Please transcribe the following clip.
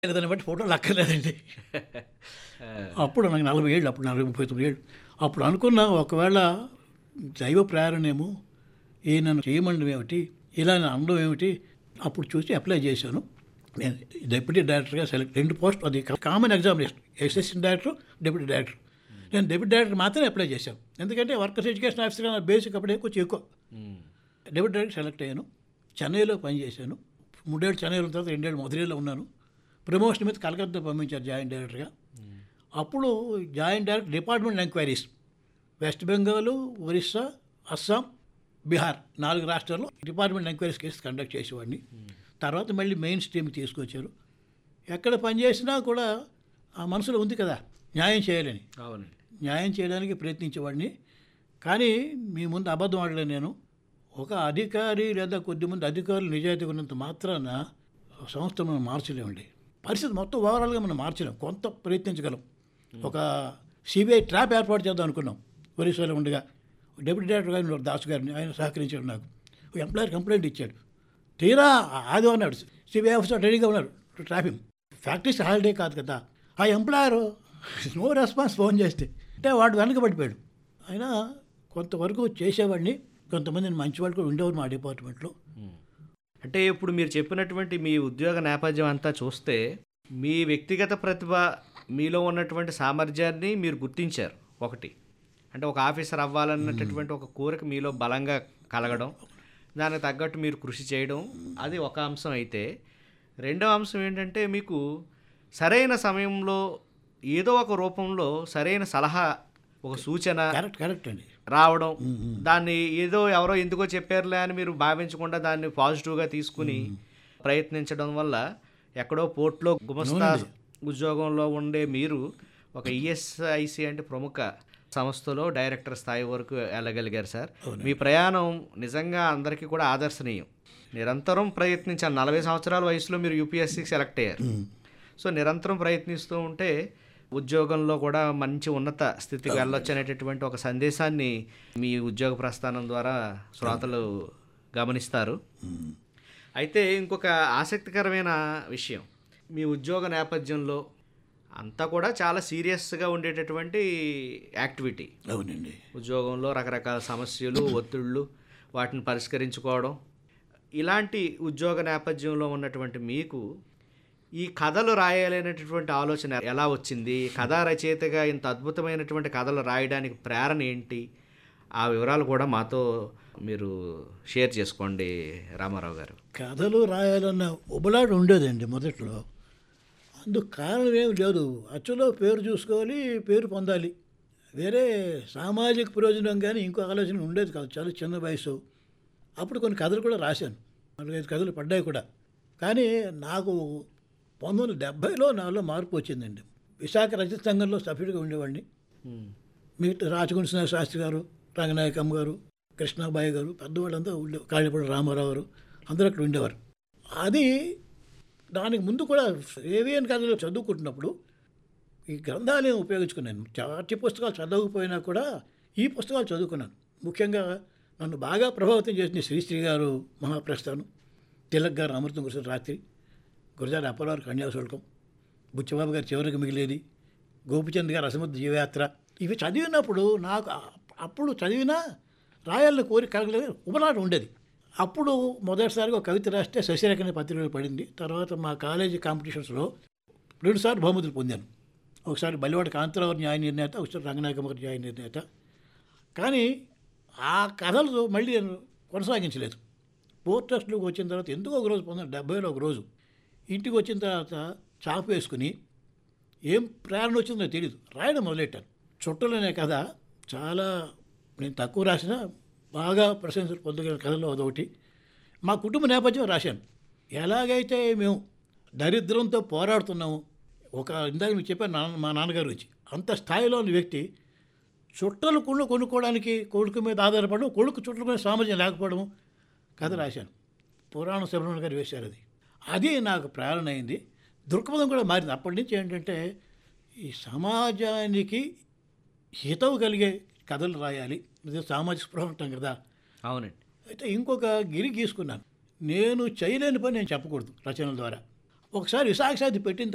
దాన్ని బట్టి ఫోటోలు అక్కర్లేదండి అప్పుడు నాకు నలభై ఏళ్ళు అప్పుడు నలభై ముప్పై తొమ్మిది ఏళ్ళు అప్పుడు అనుకున్నా ఒకవేళ దైవ ప్రేరణేమో ఏ నన్ను చేయమండం ఏమిటి ఇలా నా అందం ఏమిటి అప్పుడు చూసి అప్లై చేశాను నేను డెప్యూటీ డైరెక్టర్గా సెలెక్ట్ రెండు పోస్ట్ అది common examination assistant director deputy director నేను డెప్యూటీ డైరెక్టర్ మాత్రమే అప్లై చేశాను ఎందుకంటే వర్కర్స్ ఎడ్యుకేషన్ ఆఫీసర్గా నా బేసిక్ అప్పుడే కొంచెం ఎక్కువ డెప్యూటీ డైరెక్టర్ సెలెక్ట్ అయ్యాను చెన్నైలో పనిచేశాను మూడేళ్ళు చెన్నైలో ఉన్న తర్వాత రెండేళ్ళు మధురైలో ఉన్నాను ప్రమోషన్ మీద కలకత్తా పంపించారు జాయింట్ డైరెక్టర్గా అప్పుడు joint director department enquiries West Bengal Orissa Assam Bihar నాలుగు రాష్ట్రాల్లో డిపార్ట్మెంట్ ఎంక్వైరీస్ కేసు కండక్ట్ చేసేవాడిని తర్వాత మళ్ళీ మెయిన్ స్ట్రీమ్కి తీసుకొచ్చారు ఎక్కడ పనిచేసినా కూడా ఆ మనసులో ఉంది కదా న్యాయం చేయాలని అవునండి న్యాయం చేయడానికి ప్రయత్నించేవాడిని కానీ మీ ముందు అబద్ధం ఆడలే నేను ఒక అధికారి లేదా కొద్దిమంది అధికారులు నిజాయితీ ఉన్నంత మాత్రాన సంస్థను మనం మార్చలేమండి పరిస్థితి మొత్తం ఓవరాల్గా మనం మార్చలేం కొంత ప్రయత్నించగలం ఒక సిబిఐ ట్రాప్ ఏర్పాటు చేద్దాం అనుకున్నాం ఒరిస్సాలో ఉండగా డెప్యూటీ డైరెక్టర్ గారిని దాస్ గారిని ఆయన సహకరించాడు నాకు ఒక ఎంప్లాయర్ కంప్లైంట్ ఇచ్చాడు తీరా ఆది అన్నాడు సిబిఐ ఆఫీసర్ రెడీగా ఉన్నారు ట్రాఫిక్ ఫ్యాక్టరీస్ హాలిడే కాదు కదా ఆ ఎంప్లాయర్ నో రెస్పాన్స్ ఫోన్ చేస్తే అంటే వాడు వెనకబడిపోయాడు అయినా కొంతవరకు చేసేవాడిని కొంతమంది మంచి వాళ్ళు కూడా ఉండేవారు మా డిపార్ట్మెంట్లో అంటే ఇప్పుడు మీరు చెప్పినటువంటి మీ ఉద్యోగ నేపథ్యం అంతా చూస్తే మీ వ్యక్తిగత ప్రతిభ మీలో ఉన్నటువంటి సామర్థ్యాన్ని మీరు గుర్తించారు ఒకటి అంటే ఒక ఆఫీసర్ అవ్వాలన్నటువంటి ఒక కోరిక మీలో బలంగా కలగడం దానికి తగ్గట్టు మీరు కృషి చేయడం అది ఒక అంశం అయితే రెండో అంశం ఏంటంటే మీకు సరైన సమయంలో ఏదో ఒక రూపంలో సరైన సలహా ఒక సూచన కరెక్ట్ కరెక్ట్ అండి రావడం దాన్ని ఏదో ఎవరో ఎందుకో చెప్పారులే అని మీరు భావించకుండా దాన్ని పాజిటివ్గా తీసుకుని ప్రయత్నించడం వల్ల ఎక్కడో పోర్ట్లో గుమస్తా ఉద్యోగంలో ఉండే మీరు ఒక ఈఎస్ఐసి అంటే ప్రముఖ సంస్థలో డైరెక్టర్ స్థాయి వరకు వెళ్ళగలిగారు సార్ మీ ప్రయాణం నిజంగా అందరికీ కూడా ఆదర్శనీయం నిరంతరం ప్రయత్నించాను నలభై సంవత్సరాల వయసులో మీరు యూపీఎస్సీకి సెలెక్ట్ అయ్యారు సో నిరంతరం ప్రయత్నిస్తూ ఉంటే ఉద్యోగంలో కూడా మంచి ఉన్నత స్థితికి వెళ్ళొచ్చు అనేటటువంటి ఒక సందేశాన్ని మీ ఉద్యోగ ప్రస్థానం ద్వారా శ్రోతలు గమనిస్తారు అయితే ఇంకొక ఆసక్తికరమైన విషయం మీ ఉద్యోగ నేపథ్యంలో అంతా కూడా చాలా సీరియస్గా ఉండేటటువంటి యాక్టివిటీ అవునండి ఉద్యోగంలో రకరకాల సమస్యలు ఒత్తిళ్ళు వాటిని పరిష్కరించుకోవడం ఇలాంటి ఉద్యోగ నేపథ్యంలో ఉన్నటువంటి మీకు ఈ కథలు రాయాలనేటటువంటి ఆలోచన ఎలా వచ్చింది కథా రచయితగా ఇంత అద్భుతమైనటువంటి కథలు రాయడానికి ప్రేరణ ఏంటి ఆ వివరాలు కూడా మాతో మీరు షేర్ చేసుకోండి రామారావు గారు కథలు రాయాలన్న ఉబలాట ఉండేదండి మొదట్లో అందుకు కారణం ఏమి లేదు అచ్చులో పేరు చూసుకోవాలి పేరు పొందాలి వేరే సామాజిక ప్రయోజనం కానీ ఇంకో ఆలోచన ఉండేది కాదు చాలా చిన్న వయసు అప్పుడు కొన్ని కథలు కూడా రాశాను నాలుగైదు కథలు పడ్డాయి కూడా కానీ నాకు పంతొమ్మిది వందల డెబ్భైలో నాలో మార్పు వచ్చిందండి విశాఖ రచిత సంఘంలో సభ్యుడిగా ఉండేవాడిని మిగతా రాచగుండ శాస్త్రి గారు రంగనాయకమ్మ గారు కృష్ణాబాయి గారు పెద్దవాళ్ళంతా ఉండే కాళీపూడి రామారావు గారు అందరూ అక్కడ ఉండేవారు అది దానికి ముందు కూడా ఏవియన్ కథలు చదువుకుంటున్నప్పుడు ఈ గ్రంథాలను ఉపయోగించుకున్నాను పాఠ్య పుస్తకాలు చదవకపోయినా కూడా ఈ పుస్తకాలు చదువుకున్నాను ముఖ్యంగా నన్ను బాగా ప్రభావితం చేసిన శ్రీశ్రీ గారు మహాప్రస్థానం తిలక్ గారు అమృతం కురిసిన రాత్రి గురజాడ అప్పలవారి కన్యాశుల్కం బుచ్చబాబు గారు చివరికి మిగిలేది గోపిచంద్ గారు అసముద్ర జీవయాత్ర ఇవి చదివినప్పుడు నాకు అ- అప్పుడు చదివినా రాయాలని కోరిక కలగలేదు ఉపనాట ఉండేది అప్పుడు మొదటిసారిగా ఒక కవిత రాస్తే శశిరేఖ అనే పత్రికలో పడింది తర్వాత మా కాలేజీ కాంపిటీషన్స్లో రెండుసార్లు బహుమతులు పొందాను ఒకసారి బలివాడ కాంతరావు న్యాయ నిర్ణేత ఒకసారి రంగనాయకమ్మ గారి న్యాయ నిర్ణేత కానీ ఆ కథలు మళ్ళీ నేను కొనసాగించలేదు పోర్ట్ ట్రస్ట్లోకి వచ్చిన తర్వాత ఎందుకో ఒక రోజు పొందాను డెబ్బైలో ఒక రోజు ఇంటికి వచ్చిన తర్వాత చాపు వేసుకుని ఏం ప్రేరణ వచ్చిందో తెలియదు రాయడం మొదలెట్టాను చుట్టలనే కథ చాలా నేను తక్కువ రాసినా బాగా ప్రశంసలు పొందగలిగిన కథలో అదొకటి మా కుటుంబ నేపథ్యం రాశాను ఎలాగైతే మేము దరిద్రంతో పోరాడుతున్నాము ఒక ఇందాక మీకు చెప్పాను నాన్న మా నాన్నగారు వచ్చి అంత స్థాయిలో ఉన్న వ్యక్తి చుట్టలు కుళ్ళు కొనుక్కోవడానికి కొడుకు మీద ఆధారపడడం కొడుకు చుట్టల మీద సామర్థ్యం లేకపోవడం కథ రాశాను పురాణ సుబ్రహ్మణ్య గారు వేశారు అది అది నాకు ప్రేరణ అయింది దృక్పథం కూడా మారింది అప్పటి నుంచి ఏంటంటే ఈ సమాజానికి హితవు కలిగే కథలు రాయాలి ఇది సామాజిక స్పృహ ఉంటాం కదా అవునండి అయితే ఇంకొక గిరి గీసుకున్నాను నేను చేయలేని పని నేను చెప్పకూడదు రచనల ద్వారా ఒకసారి విశాఖ సాధి పెట్టిన